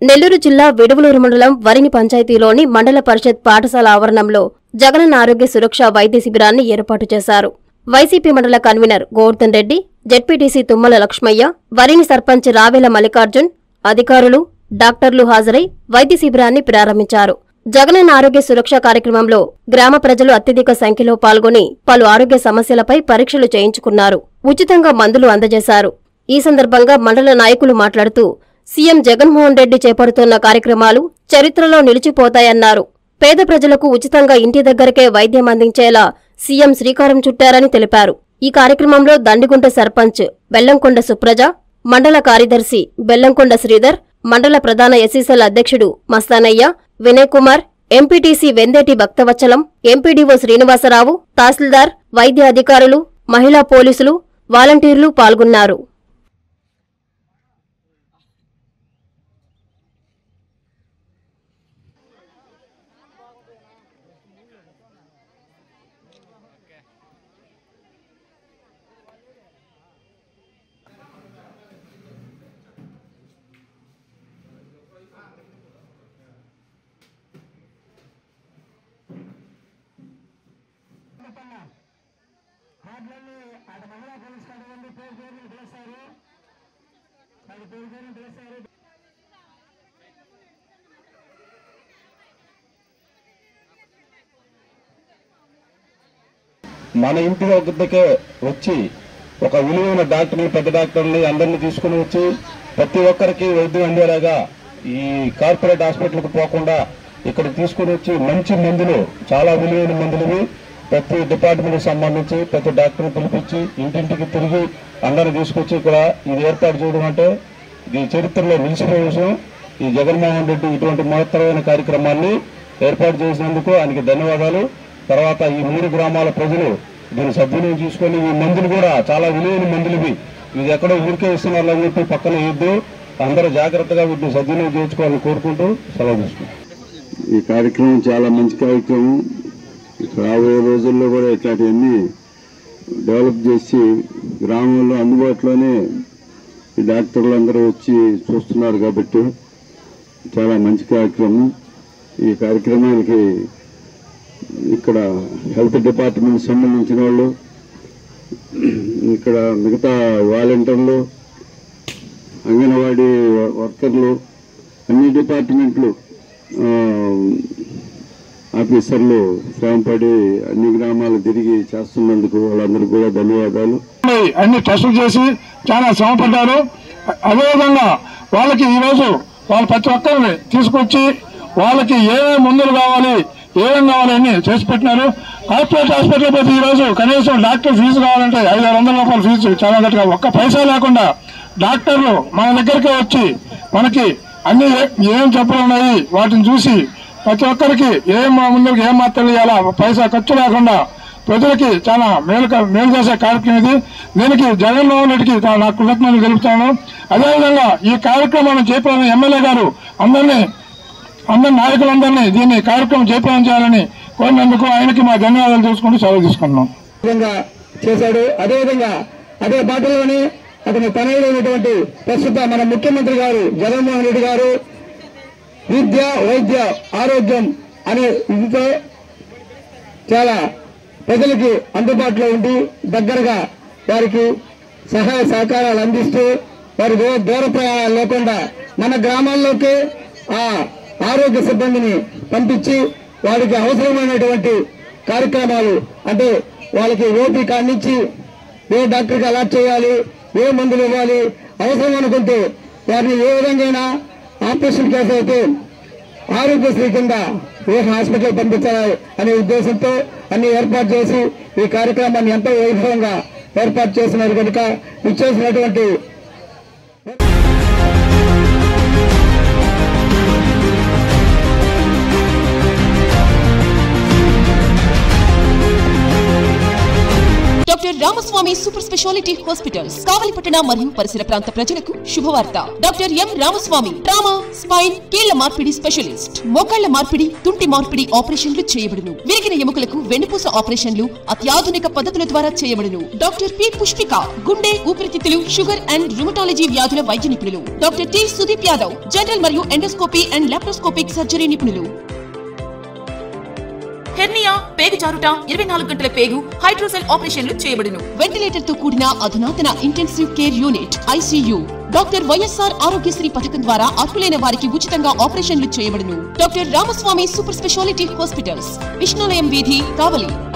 నెల్లూరు జిల్లా విడువలూరు మండలం వరిని పంచాయతీలోని మండల పరిషత్ పాఠశాల ఆవరణంలో జగనన్న ఆరోగ్య సురక్ష వైద్య శిబిరాన్ని ఏర్పాటు చేశారు వైసీపీ మండల కన్వీనర్ గోవర్ధన్ రెడ్డి జెడ్పీటీసీ తుమ్మల లక్ష్మయ్య వరిని సర్పంచ్ రావేల మల్లికార్జున్ అధికారులు డాక్టర్లు హాజరై వైద్య శిబిరాన్ని ప్రారంభించారు జగనన్న ఆరోగ్య సురక్ష కార్యక్రమంలో గ్రామ ప్రజలు అత్యధిక సంఖ్యలో పాల్గొని పలు ఆరోగ్య సమస్యలపై పరీక్షలు చేయించుకున్నారు ఉచితంగా మందులు అందజేశారు ఈ సందర్భంగా మండల నాయకులు మాట్లాడుతూ సీఎం జగన్మోహన్ రెడ్డి చేపడుతున్న కార్యక్రమాలు చరిత్రలో నిలిచిపోతాయన్నారు పేద ప్రజలకు ఉచితంగా ఇంటి దగ్గరకే వైద్యం అందించేలా సీఎం శ్రీకారం చుట్టారని తెలిపారు ఈ కార్యక్రమంలో దండిగుంట సర్పంచ్ బెల్లంకొండ సుప్రజ మండల కార్యదర్శి బెల్లంకొండ శ్రీధర్ మండల ప్రధాన ఎస్సీసీల అధ్యక్షుడు మస్తానయ్య వినయ్ కుమార్ ఎంపీటీసీ వెందేటి భక్తవచ్చలం ఎంపీడీఓ శ్రీనివాసరావు తహసీల్దార్ వైద్య అధికారులు మహిళా పోలీసులు వాలంటీర్లు పాల్గొన్నారు కార్డులన్నీ అటు మహిళా పోలీస్ కార్డు ఉంది పేరు పేరుని పిలుస్తారు అది పేరు పేరుని పిలుస్తారు మన ఇంటి వద్దకే వచ్చి ఒక విలువైన డాక్టర్ని పెద్ద డాక్టర్ని అందరిని తీసుకుని వచ్చి ప్రతి ఒక్కరికి వైద్యం అందేలాగా ఈ కార్పొరేట్ హాస్పిటల్కి పోకుండా ఇక్కడ తీసుకుని వచ్చి మంచి మందులు చాలా విలువైన మందులు ప్రతి డిపార్ట్మెంట్కి సంబంధించి ప్రతి డాక్టర్ని పిలిపించి ఇంటింటికి తిరిగి అందరిని తీసుకొచ్చి ఇక్కడ ఇది ఏర్పాటు చేయడం అంటే ఇది చరిత్రలో నిలిచిపోయే విషయం ఈ జగన్మోహన్ రెడ్డి ఇటువంటి మహత్తరమైన కార్యక్రమాన్ని ఏర్పాటు చేసినందుకు ఆయనకి ధన్యవాదాలు తర్వాత ఈ మూడు గ్రామాల ప్రజలు దీన్ని సద్వినియోగం చేసుకొని ఈ మందులు కూడా చాలా విలువైన మందులు ఇవి ఇది ఎక్కడో ఊరికే ఇస్తున్నారు అని చెప్పి పక్కన వేయద్దు అందరూ జాగ్రత్తగా వీటిని సద్వినియోగం చేసుకోవాలని కోరుకుంటూ సెలవు తీసుకుంటాం ఈ కార్యక్రమం చాలా మంచి కార్యక్రమం రాబోయే రోజుల్లో కూడా ఇట్లాంటివన్నీ డెవలప్ చేసి గ్రామంలో అందుబాటులోనే ఈ డాక్టర్లు అందరూ వచ్చి చూస్తున్నారు కాబట్టి చాలా మంచి కార్యక్రమం ఈ కార్యక్రమానికి ఇక్కడ హెల్త్ డిపార్ట్మెంట్ సంబంధించిన వాళ్ళు ఇక్కడ మిగతా వాలంటీర్లు అంగన్వాడీ వర్కర్లు అన్ని డిపార్ట్మెంట్లు ఆ, ఆఫీసర్లు శ్రమపడి అన్ని గ్రామాలు తిరిగి చేస్తున్నందుకు వాళ్ళందరికీ కూడా ధన్యవాదాలు అన్ని టెస్టులు చేసి చాలా శ్రమపడ్డారు అదేవిధంగా వాళ్ళకి ఈరోజు వాళ్ళు ప్రతి ఒక్కరిని తీసుకొచ్చి వాళ్ళకి ఏమేమి మందులు కావాలి ఏమేమి కావాలని చేసి పెట్టినారు కార్పొరేట్ హాస్పిటల్ పోతే ఈ రోజు కనీసం డాక్టర్ ఫీజు కావాలంటే ఐదు ఆరు వందల రూపాయల ఫీజు చాలా గట్టిగా ఒక్క పైసా లేకుండా డాక్టర్లు మన దగ్గరికే వచ్చి మనకి అన్ని ఏ- ఏం జబ్బులు ఉన్నాయి వాటిని చూసి ప్రతి ఒక్కరికి ఏం ముందుకు ఏం మాత్రలు ఇవ్వాలా పైసా ఖర్చు లేకుండా ప్రజలకి చాలా మేలు క- మేలు చేసే కార్యక్రమం ఇది దీనికి జగన్మోహన్ రెడ్డికి తా- నా కృతజ్ఞతలు తెలుపుతాను అదేవిధంగా ఈ కార్యక్రమాన్ని చేపట్టిన ఎమ్మెల్యే గారు అందరినీ అందరి నాయకులందరినీ దీన్ని కార్యక్రమం చేపట్టం చేయాలని కోరినందుకు ఆయనకి మా ధన్యవాదాలు తెలుసుకుంటూ సెలవు తీసుకుంటున్నాం విధంగా చేశాడు అదేవిధంగా అదే బాటలోనే అతని తనయుడైనటువంటి ప్రస్తుత మన ముఖ్యమంత్రి గారు జగన్మోహన్ రెడ్డి గారు విద్య వైద్య ఆరోగ్యం అనే ఇదితో చాలా ప్రజలకి అందుబాటులో ఉండి దగ్గరగా వారికి సహాయ సహకారాలు అందిస్తూ వారి దూర దూర ప్రయాణాలు లేకుండా మన గ్రామాల్లోకే ఆ ఆరోగ్య సిబ్బందిని పంపించి వారికి అవసరమైనటువంటి కార్యక్రమాలు అంటే వాళ్ళకి ఓపీ కానించి ఏ డాక్టర్కి అలాట్ చేయాలి ఏ మందులు ఇవ్వాలి అవసరం అనుకుంటే వారిని ఏ విధంగా ఆపరేషన్ కేసు అయితే ఆరోగ్యశ్రీ కింద ఏ హాస్పిటల్ పంపించాలి అనే ఉద్దేశంతో అన్ని ఏర్పాటు చేసి ఈ కార్యక్రమాన్ని ఎంతో వైభవంగా ఏర్పాటు చేసినారు కనుక ఇచ్చేసినటువంటి doctor Ramaswamy super speciality hospitals కావలిపట్టణ మరియు పరిసర ప్రాంత ప్రజలకు శుభవార్త doctor M Ramaswamy trauma spine కీళ్ల మార్పిడి స్పెషలిస్ట్ మోకాళ్ల మార్పిడి తుంటి మార్పిడి ఆపరేషన్లు చేయబడును విరిగిన ఎముకలకు వెన్నుపూస ఆపరేషన్లు అత్యాధునిక పద్ధతుల ద్వారా చేయబడును డాక్టర్ పి పుష్పిక గుండె ఊపిరితిత్తులు షుగర్ అండ్ రుమటాలజీ వ్యాధుల వైద్య నిపుణులు doctor T Sudeep Yadav general మరియు ఎండోస్కోపీ అండ్ లాప్రోస్కోపిక్ సర్జరీ నిపుణులు హెర్నియా పేగు జారుట ఇరవై నాలుగు గంటల పేగు హైడ్రోసెల్ ఆపరేషన్లు చేయబడును వెంటిలేటర్ తో కూడిన అధునాతన intensive care unit ICU doctor YSR Aarogyasri పథకం ద్వారా అర్హులైన వారికి ఉచితంగా ఆపరేషన్లు చేయబడును doctor Ramaswamy super speciality hospitals Vishnalayam వీధి కావలి